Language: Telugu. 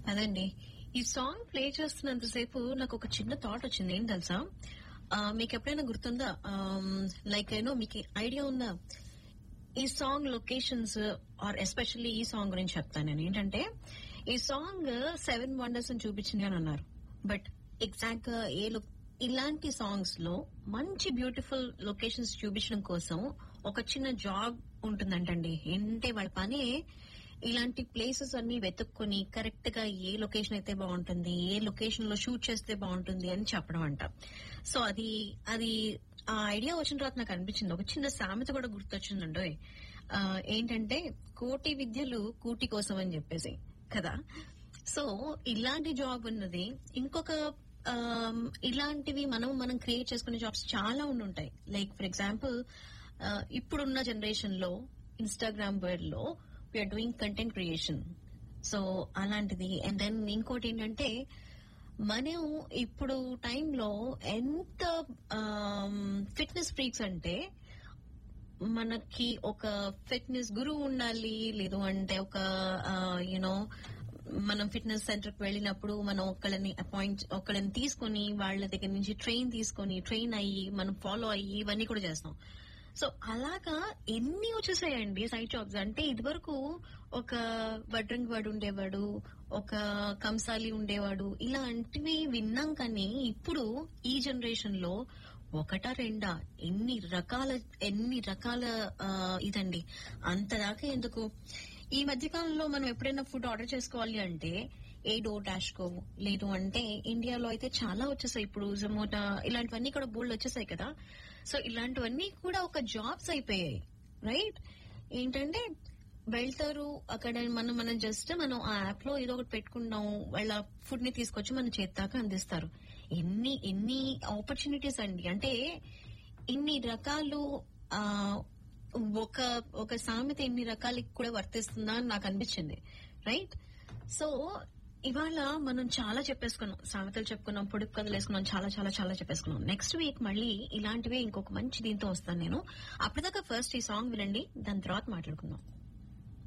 అదండి ఈ సాంగ్ ప్లే చేస్తున్నంతసేపు నాకు ఒక చిన్న థాట్ వచ్చింది ఏం తెలుసా ఆ, మీకు ఎప్పుడైనా గుర్తుందా లైక్ ఏనో మీకు ఐడియా ఉందా ఈ సాంగ్ లొకేషన్స్ ఆర్ ఎస్పెషల్లీ ఈ సాంగ్ గురించి చెప్తాను నేను ఏంటంటే ఈ సాంగ్ సెవెన్ వండర్స్ అని చూపించింది అని అన్నారు బట్ ఎగ్జాక్ట్ గా ఏ లో ఇలాంటి సాంగ్స్ లో మంచి బ్యూటిఫుల్ లొకేషన్స్ చూపించడం కోసం ఒక చిన్న జాబ్ ఉంటుందంటండి ఏంటంటే వాళ్ళ పని ఇలాంటి ప్లేసెస్ అన్ని వెతుక్కొని కరెక్ట్ గా ఏ లొకేషన్ అయితే బాగుంటుంది ఏ లొకేషన్ లో షూట్ చేస్తే బాగుంటుంది అని చెప్పడం అంట సో అది అది ఆ ఐడియా వచ్చిన తర్వాత నాకు అనిపించింది ఒక చిన్న సామెత కూడా గుర్తొచ్చిందండి ఆ, ఏంటంటే కోటి విద్యలు కూటి కోసం అని చెప్పేసి కదా సో ఇలాంటి జాబ్ ఉన్నది ఇంకొక ఆమ్, ఇలాంటివి మనం మనం క్రియేట్ చేసుకునే జాబ్స్ చాలా ఉండి ఉంటాయి లైక్ ఫర్ ఎగ్జాంపుల్ ఇప్పుడున్న జనరేషన్ లో ఇన్స్టాగ్రామ్ వరల్డ్ లో we are doing content creation so అలాంటిది అండ్ దెన్ ఇంకోటి ఏంటంటే మనం ఇప్పుడు టైంలో ఎంత ఫిట్నెస్ ఫ్రీక్స్ అంటే మనకి ఒక ఫిట్నెస్ గురువు ఉండాలి లేదు అంటే ఒక యూనో మనం ఫిట్నెస్ సెంటర్ కి వెళ్ళినప్పుడు మనం ఒకళ్ళని అపాయింట్ ఒకళ్ళని తీసుకొని వాళ్ళ దగ్గర నుంచి ట్రైన్ తీసుకొని ట్రైన్ అయ్యి మనం ఫాలో అయ్యి ఇవన్నీ కూడా చేస్తాం సో అలాగా ఎన్ని వచ్చేసాయండి సైడ్ జాబ్స్ అంటే ఇదివరకు ఒక వడ్రంగి వాడు ఉండేవాడు ఒక కంసాలి ఉండేవాడు ఇలాంటివి విన్నాం కానీ ఇప్పుడు ఈ జనరేషన్ లో ఒకటా రెండా ఎన్ని రకాల ఎన్ని రకాల ఆ, ఇదండి అంతదాకా ఎందుకు ఈ మధ్య కాలంలో మనం ఎప్పుడైనా ఫుడ్ ఆర్డర్ చేసుకోవాలి అంటే ఏ డో డాష్ కో లేదు అంటే ఇండియాలో అయితే చాలా వచ్చేసాయి ఇప్పుడు జొమాటో ఇలాంటివన్నీ కూడా బోల్డ్ వచ్చేసాయి కదా సో ఇలాంటివన్నీ కూడా ఒక జాబ్స్ అయిపోయాయి రైట్ ఏంటంటే వెళ్తారు అక్కడ మనం మనం జస్ట్ మనం ఆ యాప్ లో ఏదో ఒకటి పెట్టుకున్నాం వాళ్ళ ఫుడ్ ని తీసుకొచ్చి మన చేతాక అందిస్తారు ఎన్ని ఎన్ని ఆపర్చునిటీస్ అండి అంటే ఇన్ని రకాలు ఆ ఒక ఒక సామెత ఎన్ని రకాలకి కూడా వర్తిస్తుందా అని నాకు అనిపించింది రైట్ సో ఇవాళ మనం చాలా చెప్పేసుకున్నాం సామెతలు చెప్పుకున్నాం పొడుపు కథలు వేసుకున్నాం చాలా చాలా చాలా చెప్పేసుకున్నాం నెక్స్ట్ వీక్ మళ్ళీ ఇలాంటివే ఇంకొక మంచి దీంతో వస్తాను నేను అప్పటిదాకా ఫస్ట్ ఈ సాంగ్ వినండి దాని తర్వాత మాట్లాడుకుందాం